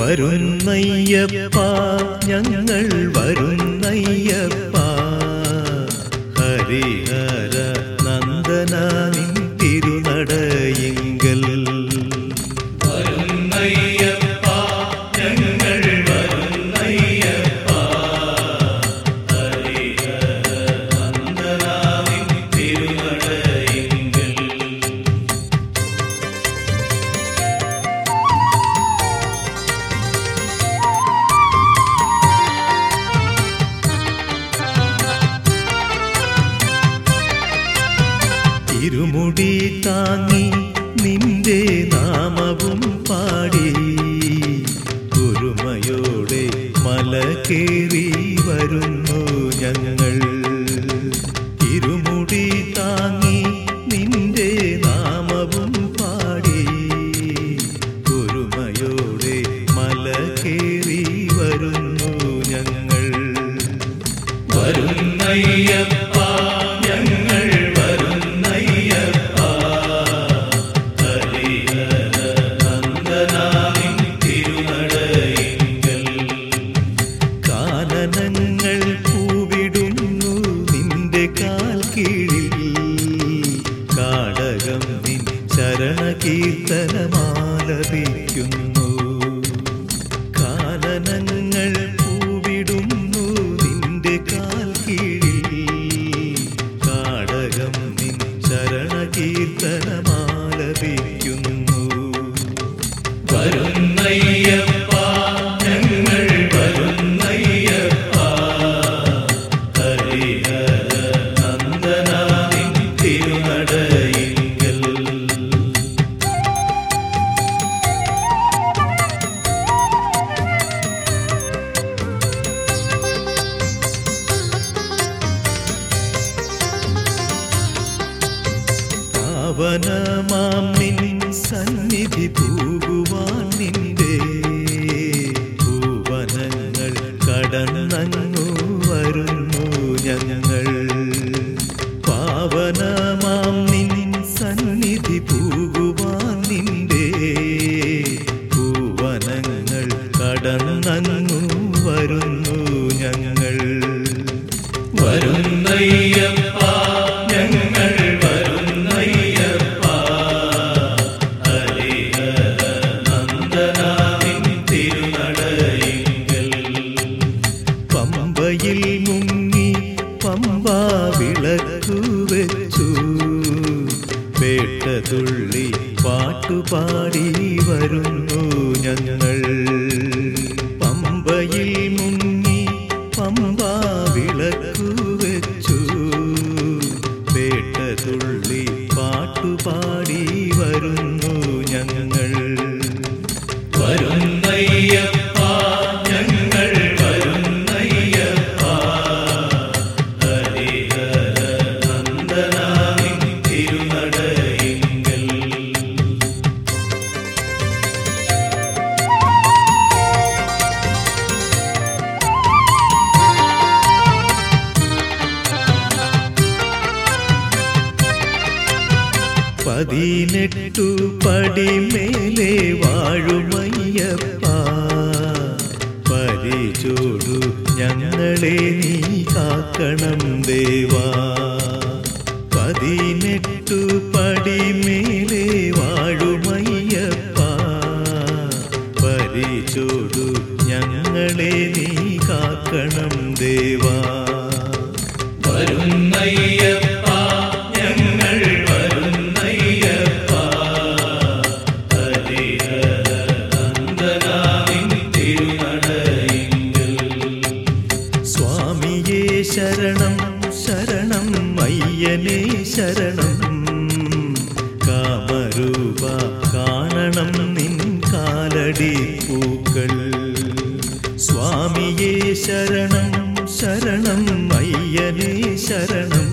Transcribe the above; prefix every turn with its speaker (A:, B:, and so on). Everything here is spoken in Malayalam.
A: വരുന്നയ്യപ്പ ഞങ്ങൾ വരുന്നയ്യപ്പ ഹരിഹര നന്ദന നിൻ തിരുനടയിങ്കൽ വരുന്നയ്യപ്പ ഞങ്ങൾ വരുന്നയ്യപ്പ ഹരിഹര നന്ദന നിൻ തിരുനടയിങ്കൽ ഇരുമുടി താങ്ങി നിന്റെ നാമവും പാടി ഒരുമയോടെ മല കേറി വരുന്നു ഞങ്ങൾ ഇരുമുടി താങ്ങി നിന്റെ നാമവും പാടി ഒരുമയോടെ മല കേറി വരുന്നു ഞങ്ങൾ വരുന്നയ്യപ്പ ഞങ്ങൾ വരുന്നയ്യപ്പ ഹരിഹര നന്ദനാമിൻ തിരുനടയിങ്കൽ കാനനങ്ങൾ പൂവിടുന്നു നിന്റെ കാൽ കീഴിൽ കാടകം നിൻ ശരണകീർത്തനമാലപിക്കുന്നു കാനനങ്ങൾ പൂവിടുന്നു നിന്റെ കാൽ കീഴിൽ കാടകം നിൻ ശരണകീർത്തനമാലപിക്കുന്നു വരുന്നയ്യപ്പ ഞങ്ങൾ വരുന്നയ്യപ്പ ഹരിഹര നന്ദനാമിൻ തിരുനടയിങ്കൽ പാവനമാം നിൻ സന്നിധി പൂകുവാൻ നിന്റെ പൂവനങ്ങൾ കടന്നങ്ങു വരുന്നു ഞങ്ങൾ പാവനമാം നിൻ സന്നിധി പൂകുവാൻ നിന്റെ പൂവനങ്ങൾ കടന്നങ്ങു വരുന്നു ഞങ്ങൾ വരുന്നയ്യപ്പ ഞങ്ങൾ വരുന്നയ്യപ്പ ഹരിഹര നന്ദനാമിൻ തിരുനടയിങ്കൽ പമ്പയിൽ മുങ്ങി പമ്പ വിളക്കു വെച്ചു പേട്ടതുള്ളി പാട്ടുപാടി വരുന്നു ഞങ്ങൾ പമ്പയിൽ മുങ്ങി പമ്പ വിളക്കു വെച്ചു പേട്ടതുള്ളി പാട്ടുപാടി വരുന്നു ഞങ്ങൾ വരുന്നയ്യപ്പ ഞങ്ങൾ വരുന്നയ്യപ്പ ഹരിഹര നന്ദനാമിൻ തിരുനടയിങ്കൽ പതിനെട്ടു പടിമേലെ വാഴുമയ്യപ്പ പരിചോടു ഞങ്ങളെ നീ കാക്കണം ദേവാ പതിനെട്ടു പടിമേലെ വാഴുമയ്യപ്പ പരിചോടു ഞങ്ങളെ നീ കാക്കണം ദേവാ വരുന്നയ്യപ്പ ഞങ്ങൾ വരുന്നയ്യപ്പ ഹരിഹര നന്ദനാമിൻ തിരുനടയിങ്കൽ സ്വാമിയേ ശരണം ശരണം അയ്യനേ ശരണം കാമരൂപ കാണണം നിൻ കാലടി പൂക്കൾ സ്വാമിയേ ശരണം ശരണം അയ്യനേ ശരണം